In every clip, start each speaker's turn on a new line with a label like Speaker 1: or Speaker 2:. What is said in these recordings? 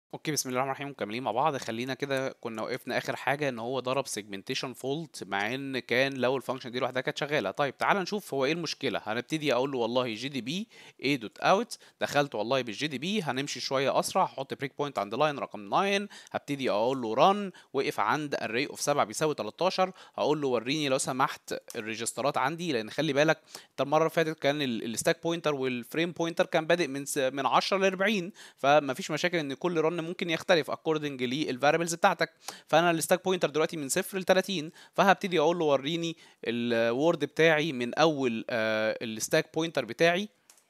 Speaker 1: اوكي بسم الله الرحمن الرحيم مكملين مع بعض خلينا كده كنا وقفنا اخر حاجه ان هو ضرب سيجمنتيشن فولت مع ان كان لو الفانكشن دي لوحدها كانت شغاله طيب تعال نشوف هو ايه المشكله هنبتدي اقول له والله جي دي بي اي دوت اوت دخلت والله بالجي دي بي هنمشي شويه اسرع هحط بريك بوينت عند لاين رقم 9 هبتدي اقول له ران وقف عند الري اوف 7 بيساوي 13 هقول له وريني لو سمحت الريجسترات عندي لان خلي بالك انت المره اللي فاتت كان الستاك بوينتر والفريم بوينتر كان بادئ من س- من 10 ل 40 فمفيش مشاكل ان كل رن ممكن يختلف اكوردنج للفاريبلز بتاعتك فانا الستاك بوينتر دلوقتي من صفر ل 30 فهبتدي اقول له وريني الوورد بتاعي من اول الستاك بوينتر بتاعي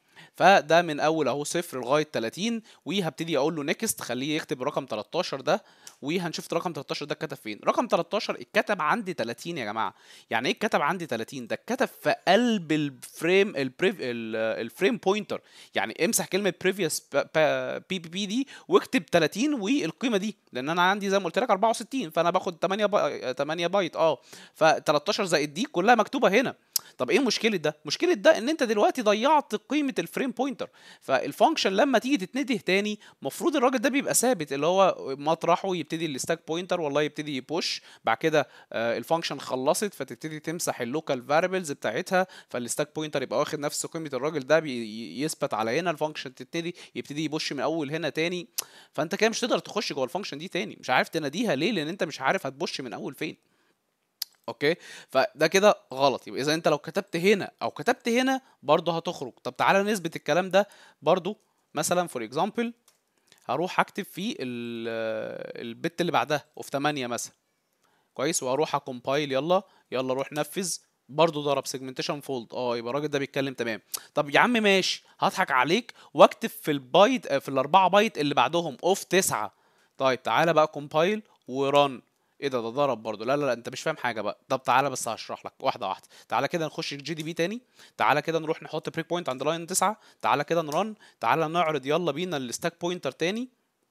Speaker 1: فده من اول اهو صفر لغايه 30 وهبتدي اقول له نيكست خليه يكتب رقم 13 ده وهنشوف رقم 13 ده اتكتب فين رقم 13 اتكتب عندي 30 يا جماعه يعني ايه اتكتب عندي 30 ده اتكتب في قلب الفريم البريف الفريم بوينتر يعني امسح كلمه بريفيوس بي بي بي دي واكتب 30 والقيمه دي لان انا عندي زي ما قلت لك 64 فانا باخد 8 باي 8 بايت اه ف 13 زائد دي كلها مكتوبه هنا طب ايه مشكله ده مشكله ده ان انت دلوقتي ضيعت قيمه الفريم بوينتر فالفانكشن لما تيجي تتنده تاني المفروض الراجل ده بيبقى ثابت اللي هو مطرحه يبتدي الستاك بوينتر والله يبتدي يبوش بعد كده آه، الفانكشن خلصت فتبتدي تمسح اللوكال فاريبلز بتاعتها فالستاك بوينتر يبقى واخد نفس قيمه الراجل ده بي- يثبت على هنا الفانكشن تبتدي يبتدي يبوش من اول هنا تاني فانت كده مش تقدر تخش جوه الفانكشن دي تاني مش عارف تناديها ليه لان انت مش عارف هتبوش من اول فين اوكي فده كده غلط يبقى اذا انت لو كتبت هنا او كتبت هنا برضه هتخرج طب تعالى نثبت الكلام ده برضه مثلا فور اكزامبل هروح اكتب في ال- البت اللي بعدها اوف 8 مثلا كويس واروح اكومبايل يلا يلا روح نفذ برضه ضرب سيجمنتيشن فولد اه يبقى الراجل ده بيتكلم تمام طب يا عم ماشي هضحك عليك واكتب في البايت آه، في الاربعه بايت اللي بعدهم اوف 9 طيب تعالى بقى كومبايل وران ايه ده ده ضرب برضه لا لا لا انت مش فاهم حاجه بقى طب تعالى بس هشرح لك واحده واحده تعالى كده نخش الجي دي بي تاني تعالى كده نروح نحط بريك بوينت عند لاين 9 تعالى كده نرن تعالى نعرض يلا بينا الستاك بوينتر تاني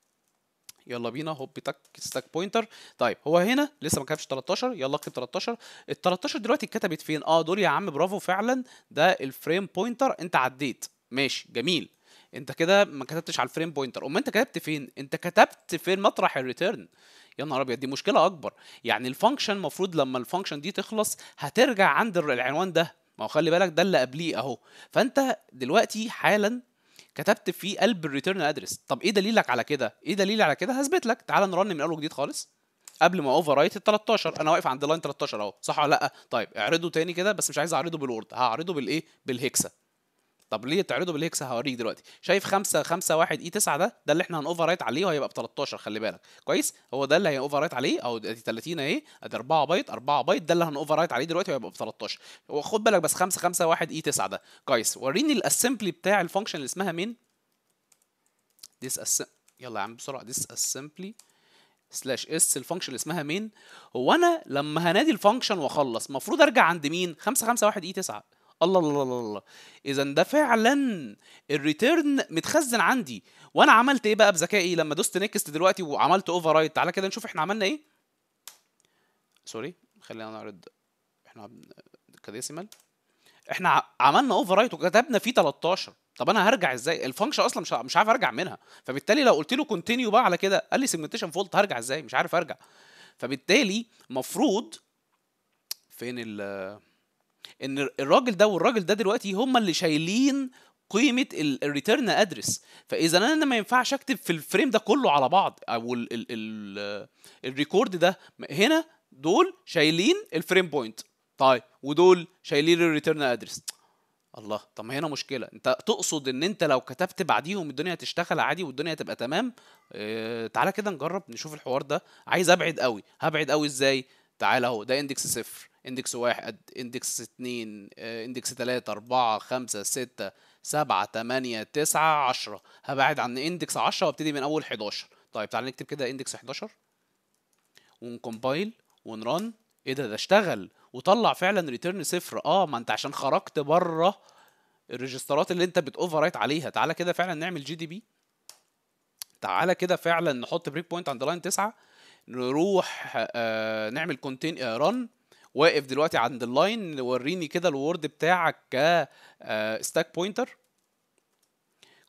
Speaker 1: يلا بينا هوب تك ستاك بوينتر طيب هو هنا لسه ما كتبش 13 يلا اكتب 13 ال 13 دلوقتي اتكتبت فين اه دول يا عم برافو فعلا ده الفريم بوينتر انت عديت ماشي جميل انت كده ما كتبتش على الفريم بوينتر امال انت كتبت فين انت كتبت فين مطرح الريتيرن يا نهار ابيض دي مشكله اكبر يعني الفانكشن المفروض لما الفانكشن دي تخلص هترجع عند العنوان ده ما هو خلي بالك ده اللي قبليه اهو فانت دلوقتي حالا كتبت في قلب الريتيرن ادرس طب ايه دليلك على كده ايه دليلي على كده هثبت لك تعال نرن من اول وجديد خالص قبل ما اوفر رايت ال 13 انا واقف عند لاين 13 اهو صح ولا لا طيب اعرضه تاني كده بس مش عايز اعرضه بالوورد هعرضه بالايه بالهكسا طب ليه تعرضه بالهكسا هوريك دلوقتي شايف 5 5 1 اي 9 ده ده اللي احنا هنوفر رايت عليه وهيبقى ب 13 خلي بالك كويس هو ده اللي هيوفر رايت عليه او ادي 30 اهي ادي 4 بايت 4 بايت ده اللي هنوفر رايت عليه دلوقتي وهيبقى ب 13 هو خد بالك بس 5 5 1 اي 9 ده كويس وريني الاسمبلي بتاع الفانكشن اللي اسمها مين this assemb... يلا يا عم بسرعه this assembly سلاش اس الفانكشن اللي اسمها مين هو انا لما هنادي الفانكشن واخلص المفروض ارجع عند مين 551 اي 9 الله الله الله الله اذا ده فعلا الريتيرن متخزن عندي وانا عملت ايه بقى بذكائي لما دوست نيكست دلوقتي وعملت اوفر رايت تعالى كده نشوف احنا عملنا ايه سوري خلينا نعرض احنا عم- كديسيمال احنا ع- عملنا اوفر رايت وكتبنا فيه 13 طب انا هرجع ازاي الفانكشن اصلا مش ع- مش عارف ارجع منها فبالتالي لو قلت له كونتينيو بقى على كده قال لي سيجمنتيشن فولت هرجع ازاي مش عارف ارجع فبالتالي المفروض فين ال ان الراجل ده والراجل ده دلوقتي هم اللي شايلين قيمه الريتيرن ادرس فاذا انا ما ينفعش اكتب في الفريم ده كله على بعض او ال ال ال الريكورد ده هنا دول شايلين الفريم بوينت طيب ودول شايلين الريتيرن ادرس الله طب ما هنا مشكله انت تقصد ان انت لو كتبت بعديهم الدنيا هتشتغل عادي والدنيا هتبقى تمام اه تعالى كده نجرب نشوف الحوار ده عايز ابعد قوي هبعد قوي ازاي تعالى اهو ده اندكس صفر اندكس واحد اندكس اتنين اه اندكس تلاتة اربعة خمسة ستة سبعة تمانية تسعة عشرة هبعد عن اندكس عشرة وابتدي من اول حداشر طيب تعالى نكتب كده اندكس حداشر ونكمبايل ونرن ايه ده ده اشتغل وطلع فعلا ريتيرن صفر اه ما انت عشان خرجت بره الريجسترات اللي انت بتوفر رايت عليها تعالى كده فعلا نعمل جي دي بي تعالى كده فعلا نحط بريك بوينت عند لاين 9 نروح آه نعمل كونتين آه رن واقف دلوقتي عند اللاين وريني كده الوورد بتاعك ك ستاك بوينتر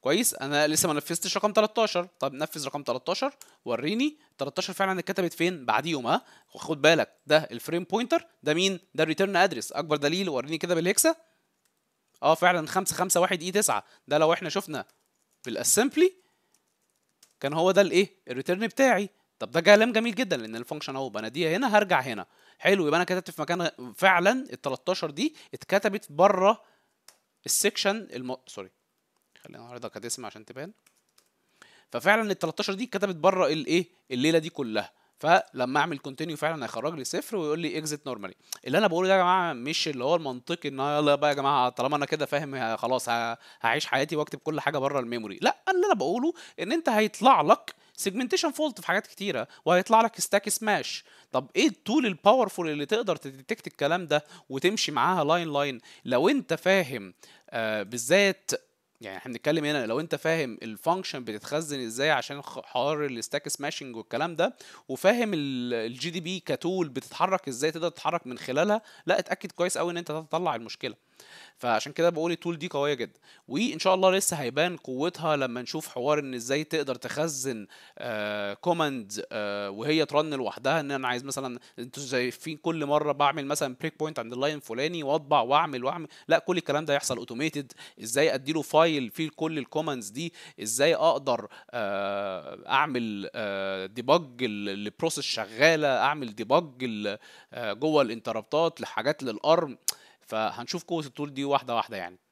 Speaker 1: كويس انا لسه ما نفذتش رقم 13 طب نفذ رقم 13 وريني 13 فعلا اتكتبت فين بعديهم ها خد بالك ده الفريم بوينتر ده مين ده الريتيرن ادرس اكبر دليل وريني كده بالهكسا اه فعلا 5 5 1 اي 9 ده لو احنا شفنا بالاسمبلي كان هو ده الايه الريتيرن بتاعي طب ده كلام جميل جدا لان الفانكشن اهو بناديها هنا هرجع هنا حلو يبقى انا كتبت في مكان فعلا ال 13 دي اتكتبت بره السكشن الم... سوري خلينا نعرضها كاسم عشان تبان ففعلا ال 13 دي اتكتبت بره الايه الليله دي كلها فلما اعمل كونتينيو فعلا هيخرج لي صفر ويقول لي اكزيت نورمالي اللي انا بقوله ده يا جماعه مش اللي هو المنطقي ان يلا بقى يا جماعه طالما انا كده فاهم خلاص هعيش حياتي واكتب كل حاجه بره الميموري لا انا اللي انا بقوله ان انت هيطلع لك سيجمنتيشن فولت في حاجات كتيره وهيطلع لك ستاك سماش طب ايه التول الباورفول اللي تقدر تديتكت الكلام ده وتمشي معاها لاين لاين لو انت فاهم آه بالذات يعني احنا بنتكلم هنا لو انت فاهم الفانكشن بتتخزن ازاي عشان حوار الستاك سماشنج والكلام ده وفاهم الجي دي بي كتول بتتحرك ازاي تقدر تتحرك من خلالها لا اتاكد كويس قوي ان انت تطلع المشكله فعشان كده بقول التول دي قويه جدا وان شاء الله لسه هيبان قوتها لما نشوف حوار ان ازاي تقدر تخزن آه كوماند آه وهي ترن لوحدها ان انا عايز مثلا انتوا شايفين كل مره بعمل مثلا بريك بوينت عند اللاين الفلاني واطبع واعمل واعمل لا كل الكلام ده يحصل اوتوميتد ازاي ادي له فايل فيه كل الكوماندز دي ازاي اقدر آه اعمل آه ديبج البروسيس شغاله اعمل ديبج جوه الانتربتات لحاجات للارم فهنشوف قوه التول دي واحده واحده يعني